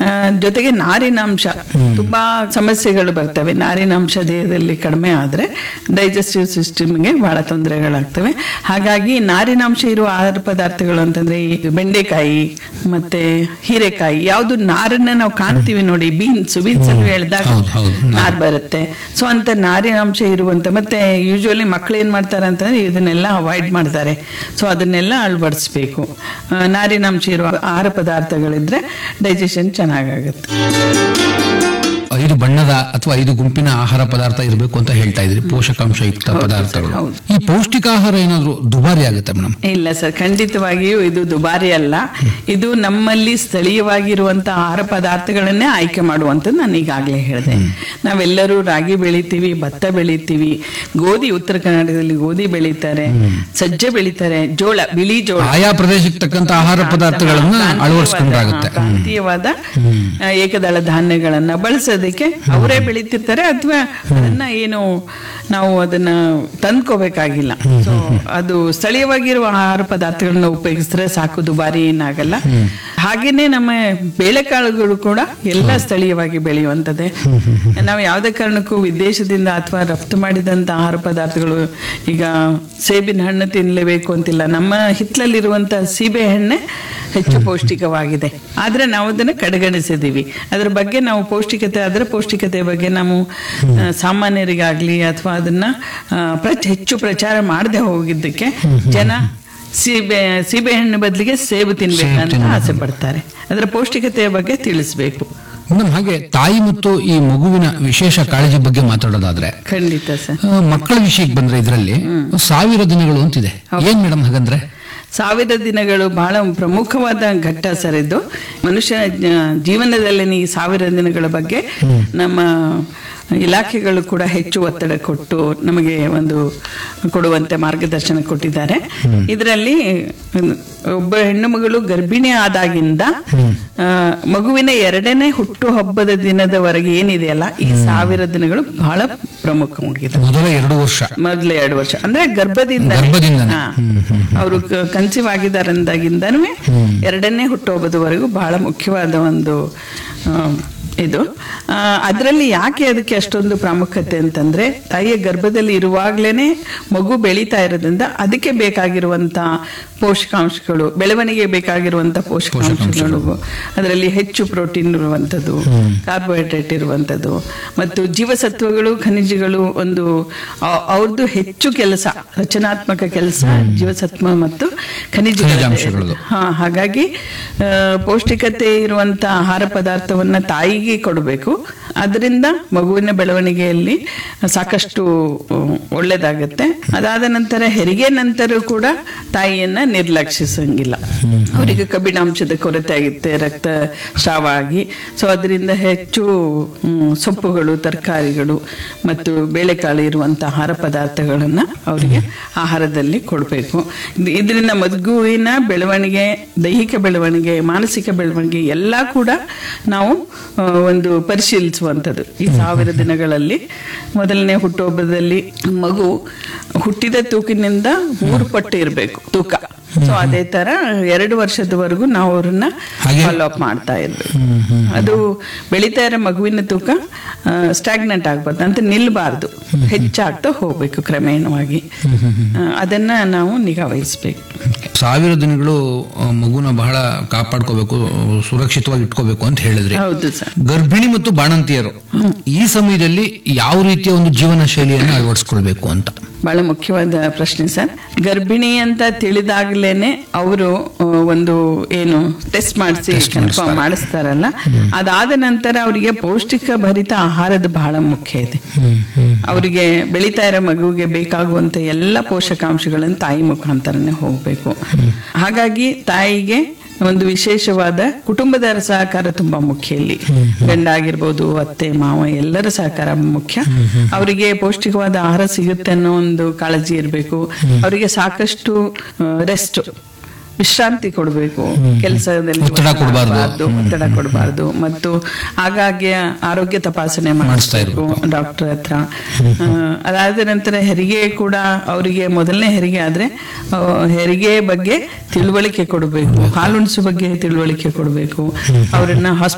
ಆ, ಜೊತೆಗೆ ನಾರಿನಾಂಶ ತುಂಬಾ ಸಮಸ್ಯೆಗಳು ಬರ್ತವೆ ನಾರಿನಾಂಶ ದೇಹದಲ್ಲಿ ಕಡಿಮೆ ಆದ್ರೆ ಡೈಜೆಸ್ಟಿವ್ ಸಿಸ್ಟಮ್ಗೆ ಬಹಳ ತೊಂದರೆಗಳಾಗ್ತವೆ ಹಾಗಾಗಿ ನಾರಿನಾಂಶ ಇರುವ ಆಹಾರ ಪದಾರ್ಥಗಳು ಅಂತಂದ್ರೆ ಈ ಬೆಂಡೆಕಾಯಿ ಮತ್ತೆ ಹೀರೆಕಾಯಿ ಯಾವ್ದು ನಾರನ್ನ ನಾವು ಕಾಣ್ತೀವಿ ನೋಡಿ ಬೀನ್ಸ್ ಬೀನ್ಸ್ ಅಲ್ಲಿ ಹೇಳಿದಾಗ ಹೌದು, ಹೌದು. ನಾರ್ ಬರುತ್ತೆ ಸೊ ಅಂತ ನಾರಿನಾಂಶ ಇರುವಂತ ಮತ್ತೆ ಯೂಶುವಲಿ ಮಕ್ಳು ಏನ್ ಮಾಡ್ತಾರೆ ಅಂತಂದ್ರೆ ಇದನ್ನೆಲ್ಲ ಅವಾಯ್ಡ್ ಮಾಡ್ತಾರೆ ಸೊ ಅದನ್ನೆಲ್ಲ ಅಳವಡಿಸ್ಬೇಕು ಆ, ನಾರಿನಾಂಶ ಇರುವ ಆಹಾರ ಪದಾರ್ಥಗಳಿದ್ರೆ ಡೈಜೆಷನ್ ಚೆನ್ನಾಗಾಗುತ್ತೆ ಐದು ಬಣ್ಣದ ಅಥವಾ ಐದು ಗುಂಪಿನ ಆಹಾರ ಪದಾರ್ಥ ಇರಬೇಕು ಅಂತ ಹೇಳ್ತಾ ಇದ್ರಿ ಪೋಷಕಾಂಶಯುಕ್ತ ಪದಾರ್ಥಗಳು ಹೌದು. ಈ ಪೌಷ್ಟಿಕಾಹಾರ ಏನಾದ್ರು ದುಬಾರಿ ಆಗುತ್ತೆ ಮೇಡಮ್ ಇಲ್ಲ ಸರ್ ಖಂಡಿತವಾಗಿಯೂ ಇದು ದುಬಾರಿ ಅಲ್ಲ ಇದು ನಮ್ಮಲ್ಲಿ ಸ್ಥಳೀಯವಾಗಿರುವಂತಹ ಆಹಾರ ಪದಾರ್ಥಗಳನ್ನೇ ಆಯ್ಕೆ ಮಾಡುವಂಥದ್ದು ನಾನು ಈಗಾಗಲೇ ಹೇಳಿದೆ ನಾವೆಲ್ಲರೂ ರಾಗಿ ಬೆಳಿತೀವಿ ಭತ್ತ ಬೆಳಿತೀವಿ ಗೋಧಿ ಉತ್ತರ ಕರ್ನಾಟಕದಲ್ಲಿ ಗೋಧಿ ಬೆಳೀತಾರೆ ಸಜ್ಜೆ ಬೆಳೀತಾರೆ ಜೋಳ ಬಿಳಿ ಜೋಳ ಆಯಾ ಪ್ರದೇಶಕ್ಕೆ ತಕ್ಕಂತ ಆಹಾರ ಪದಾರ್ಥಗಳನ್ನ ಪ್ರಾಂತೀಯವಾದ- ಅಳವಡಿಸ್ಕೊಂಡ್ರಾಗುತ್ತೆ ಹಾ, ಪ್ರಾಂತೀಯವಾದ ಆ, ಏಕದಳ ಧಾನ್ಯಗಳನ್ನ ಬಳಸೋದಕ್ಕೆ ಅವರೇ ಬೆಳೀತಿರ್ತಾರೆ ಅಥವಾ ಅದನ್ನ ಏನು ನಾವು ಅದನ್ನ ತಂದ್ಕೋಬೇಕಾಗಿಲ್ಲ ಸೊ ಅದು ಸ್ಥಳೀಯವಾಗಿರುವ ಆಹಾರ ಪದಾರ್ಥಗಳನ್ನ ಉಪಯೋಗಿಸಿದ್ರೆ ಸಾಕು ದುಬಾರಿ ಏನಾಗಲ್ಲ ಹಾಗೇನೆ ನಮ್ಮ ಬೇಳೆಕಾಳುಗಳು ಕೂಡ ಎಲ್ಲ ಸ್ಥಳೀಯವಾಗಿ ಬೆಳೆಯುವಂಥದ್ದೇ ನಾವು ಯಾವುದೇ ಕಾರಣಕ್ಕೂ ವಿದೇಶದಿಂದ ಅಥವಾ ರಫ್ತು ಮಾಡಿದಂತ ಆಹಾರ ಪದಾರ್ಥಗಳು ಈಗ ಸೇಬಿನ ಹಣ್ಣು ತಿನ್ನಲೇಬೇಕು ಅಂತಿಲ್ಲ ನಮ್ಮ ಹಿತ್ತಲಲ್ಲಿರುವಂತ ಸೀಬೆ ಹಣ್ಣೆ ಹೆಚ್ಚು ಪೌಷ್ಟಿಕವಾಗಿದೆ ಆದ್ರೆ ನಾವು ಅದನ್ನ ಕಡೆಗಣಿಸಿದೀವಿ ಅದ್ರ ಬಗ್ಗೆ ನಾವು ಪೌಷ್ಟಿಕತೆ ಅದರ ಪೌಷ್ಟಿಕತೆ ಬಗ್ಗೆ ನಾವು ಆ, ಸಾಮಾನ್ಯರಿಗಾಗ್ಲಿ ಅಥವಾ ಅದನ್ನ ಆ, ಪ್ರಚ್- ಹೆಚ್ಚು ಪ್ರಚಾರ ಮಾಡದೆ ಹೋಗಿದ್ದಕ್ಕೆ ಜನ ಸೀಬೆ ಸೀಬೆ ಹಣ್ಣು ಬದಲಿಗೆ ಸೇಬು ತಿನ್ಬೇಕಂತ ಆಸೆ ಪಡ್ತಾರೆ ಅದರ ಪೌಷ್ಟಿಕತೆಯ ಬಗ್ಗೆ ತಿಳಿಸ್ಬೇಕು ಮೇಡಮ್ ಹಾಗೆ ತಾಯಿ ಮತ್ತು ಈ ಮಗುವಿನ ವಿಶೇಷ ಕಾಳಜಿ ಬಗ್ಗೆ ಮಾತಾಡೋದಾದ್ರೆ ಖಂಡಿತ ಸರ್ ಆ, ಮಕ್ಕಳ ವಿಷಯಕ್ಕೆ ಬಂದ್ರೆ ಇದರಲ್ಲಿ ಸಾವಿರ ದಿನಗಳು ಅಂತಿದೆ ಏನ್ ಮೇಡಮ್ ಹಾಗಂದ್ರೆ ಸಾವಿರ ದಿನಗಳು ಬಹಳ ಪ್ರಮುಖವಾದ ಘಟ್ಟ ಸರ್ ಇದು ಮನುಷ್ಯನ ಜ- ಜೀವನದಲ್ಲಿ ಈ ಸಾವಿರ ದಿನಗಳ ಬಗ್ಗೆ ನಮ್ಮ ಇಲಾಖೆಗಳು ಕೂಡ ಹೆಚ್ಚು ಒತ್ತಡ ಕೊಟ್ಟು ನಮಗೆ ಒಂದು ಕೊಡುವಂತೆ ಮಾರ್ಗದರ್ಶನ ಕೊಟ್ಟಿದ್ದಾರೆ ಇದರಲ್ಲಿ ಒಬ್ಬ ಹೆಣ್ಣು ಮಗಳು ಗರ್ಭಿಣಿ ಆದಾಗಿಂದ ಆ, ಮಗುವಿನ ಎರಡನೇ ಹುಟ್ಟು ಹಬ್ಬದ ದಿನದವರೆಗೆ ಏನಿದೆಯಲ್ಲ ಈ ಸಾವಿರ ದಿನಗಳು ಬಹಳ ಪ್ರಮುಖವಾಗಿದೆ ಮೊದಲ ಎರಡು ವರ್ಷ ಮೊದಲ ಎರಡು ವರ್ಷ ಅಂದ್ರೆ ಗರ್ಭದಿಂದ ಗರ್ಭದಿಂದನೇ. ಅವರು ಕನ್ಸೀವ್ ಆಗಿದ್ದಾರಂದಾಗಿಂದನೂ ಎರಡನೇ ಹುಟ್ಟುಹಬ್ಬದವರೆಗೂ ಬಹಳ ಮುಖ್ಯವಾದ ಒಂದು ಆ, ಇದು ಅದರಲ್ಲಿ ಯಾಕೆ ಅದಕ್ಕೆ ಅಷ್ಟೊಂದು ಪ್ರಾಮುಖ್ಯತೆ ಅಂತಂದ್ರೆ ತಾಯಿಯ ಗರ್ಭದಲ್ಲಿ ಇರುವಾಗ್ಲೇನೆ ಮಗು ಬೆಳೀತಾ ಇರೋದ್ರಿಂದ ಅದಕ್ಕೆ ಬೇಕಾಗಿರುವಂತ ಪೋಷಕಾಂಶಗಳು ಬೆಳವಣಿಗೆ ಬೇಕಾಗಿರುವಂತ ಪೋಷಕಾಂಶಗಳು ಅದರಲ್ಲಿ ಹೆಚ್ಚು ಪ್ರೋಟೀನ್ ಇರುವಂತದ್ದು ಕಾರ್ಬೋಹೈಡ್ರೇಟ್ ಇರುವಂತದ್ದು ಮತ್ತು ಜೀವಸತ್ವಗಳು ಖನಿಜಗಳು ಒಂದು ಆ- ಅವ್ರದ್ದು ಹೆಚ್ಚು ಕೆಲಸ ರಚನಾತ್ಮಕ ಕೆಲಸ ಜೀವಸತ್ವ ಮತ್ತು ಖನಿಜಗಳು ಖನಿಜಾಂಶಗಳದ್ದು. ಹಾ ಹಾಗಾಗಿ ಆ, ಪೌಷ್ಟಿಕತೆ ಇರುವಂತ ಆಹಾರ ಪದಾರ್ಥವನ್ನ ತಾಯಿಗೆ ಕೊಡಬೇಕು ಅದರಿಂದ ಮಗುವಿನ ಬೆಳವಣಿಗೆಯಲ್ಲಿ ಸಾಕಷ್ಟು ಆ, ಒಳ್ಳೇದಾಗತ್ತೆ ಅದಾದ ನಂತರ ಹೆರಿಗೆ ನಂತರ ಕೂಡ ತಾಯಿಯನ್ನ ನಿರ್ಲಕ್ಷಿಸಂಗಿಲ್ಲ ಅವರಿಗೆ ಕಬ್ಬಿಣಾಂಶದ ಕೊರತೆ ಆಗುತ್ತೆ ರಕ್ತ ಸ್ರಾವ ಆಗಿ ಸೊ ಅದರಿಂದ ಹೆಚ್ಚು ಹ್ಮ್, ಸೊಪ್ಪುಗಳು ತರಕಾರಿಗಳು ಮತ್ತು ಬೇಳೆಕಾಳು ಇರುವಂತ ಆಹಾರ ಪದಾರ್ಥಗಳನ್ನ ಅವರಿಗೆ ಆಹಾರದಲ್ಲಿ ಕೊಡಬೇಕು ಇದರಿಂದ ಮಗುವಿನ ಬೆಳವಣಿಗೆ ದೈಹಿಕ ಬೆಳವಣಿಗೆ ಮಾನಸಿಕ ಬೆಳವಣಿಗೆ ಎಲ್ಲ ಕೂಡ ನಾವು ಆ, ಒಂದು ಪರಿಶೀಲಿಸುವಂಥದ್ದು ಈ ಸಾವಿರ ದಿನಗಳಲ್ಲಿ ಮೊದಲನೇ ಹುಟ್ಟುಹಬ್ಬದಲ್ಲಿ ಮಗು ಹುಟ್ಟಿದ ತೂಕಿನಿಂದ ಮೂರು ಪಟ್ಟು ಇರಬೇಕು ತೂಕ ಸೊ ಅದೇ ತರ ಎರಡು ವರ್ಷದವರೆಗೂ ನಾವು ಅವ್ರನ್ನ ಹಾಗೆ- ಫಾಲೋ ಅಪ್ ಮಾಡ್ತಾ ಇರ್ಬೇಕು ಅದು ಬೆಳೀತಾ ಇರೋ ಮಗುವಿನ ತೂಕ ಸ್ಟಾಗ್ನೆಂಟ್ ಆಗ್ಬಾರ್ದು ಅಂತ ನಿಲ್ಬಾರ್ದು ಹೆಚ್ಚಾಗ್ತಾ ಹೋಗ್ಬೇಕು ಕ್ರಮೇಣವಾಗಿ ಆ, ಅದನ್ನ ನಾವು ನಿಗಾ ವಹಿಸ್ಬೇಕು ಸಾವಿರ ದಿನಗಳು ಆ, ಮಗುನ ಬಹಳ ಕಾಪಾಡ್ಕೋಬೇಕು ಸುರಕ್ಷಿತವಾಗಿ ಇಟ್ಕೋಬೇಕು ಅಂತ ಹೇಳಿದ್ರಿ ಹೌದು ಸರ್ ಗರ್ಭಿಣಿ ಮತ್ತು ಬಾಣಂತಿಯರು ಈ ಸಮಯದಲ್ಲಿ ಯಾವ ರೀತಿಯ ಒಂದು ಜೀವನ ಶೈಲಿಯನ್ನು ಅಳವಡಿಸ್ಕೊಳ್ಬೇಕು ಅಂತ ಬಹಳ ಮುಖ್ಯವಾದ ಪ್ರಶ್ನೆ ಸರ್ ಗರ್ಭಿಣಿ ಅಂತ ತಿಳಿದಾಗ್ಲೇನೆ ಅವರು ಒಂದು ಏನು ಟೆಸ್ಟ್ ಮಾಡಿಸಿ ಕನ್ಫರ್ಮ್ ಮಾಡಿಸ್ತಾರಲ್ಲ ಅದಾದ ನಂತರ ಅವರಿಗೆ ಪೌಷ್ಟಿಕ ಭರಿತ ಆಹಾರದ ಬಹಳ ಮುಖ್ಯ ಇದೆ ಅವರಿಗೆ ಬೆಳೀತಾ ಇರೋ ಮಗುವಿಗೆ ಬೇಕಾಗುವಂತ ಎಲ್ಲ ಪೋಷಕಾಂಶಗಳನ್ನು ತಾಯಿ ಮುಖಾಂತರನೇ ಹೋಗ್ಬೇಕು ಹಾಗಾಗಿ ತಾಯಿಗೆ ಒಂದು ವಿಶೇಷವಾದ ಕುಟುಂಬದ ಸಹಕಾರ ತುಂಬಾ ಮುಖ್ಯ ಇಲ್ಲಿ ಗಂಡ ಆಗಿರ್ಬೋದು ಅತ್ತೆ ಮಾವ ಎಲ್ಲರ ಸಹಕಾರ ಮುಖ್ಯ ಅವರಿಗೆ ಪೌಷ್ಟಿಕವಾದ ಆಹಾರ ಸಿಗುತ್ತೆ ಅನ್ನೋ ಒಂದು ಕಾಳಜಿ ಇರಬೇಕು ಅವರಿಗೆ ಸಾಕಷ್ಟು ರೆಸ್ಟ್ ವಿಶ್ರಾಂತಿ ಕೊಡಬೇಕು ಕೆಲಸದಲ್ಲಿ ಒತ್ತಡ ಕೊಡ್ಬಾರ್ದು. ಮಾಡಬಾರ್ದು, ಒತ್ತಡ ಕೊಡಬಾರ್ದು ಮತ್ತು ಆಗಾಗ್ಗೆ ಆರೋಗ್ಯ ತಪಾಸಣೆ ಮಾಡಿಸ್ತಾ ಮಾಡಿಸ್ಬೇಕು ಡಾಕ್ಟರ್ ಹತ್ರ ಆ, ಅದಾದ ನಂತರ ಹೆರಿಗೆ ಕೂಡ ಅವರಿಗೆ ಮೊದಲನೇ ಹೆರಿಗೆ ಆದ್ರೆ ಆ, ಹೆರಿಗೆ ಬಗ್ಗೆ ತಿಳುವಳಿಕೆ ಕೊಡಬೇಕು ಹಾಲುಣಿಸು ಬಗ್ಗೆ ತಿಳುವಳಿಕೆ ಕೊಡಬೇಕು ಅವರನ್ನ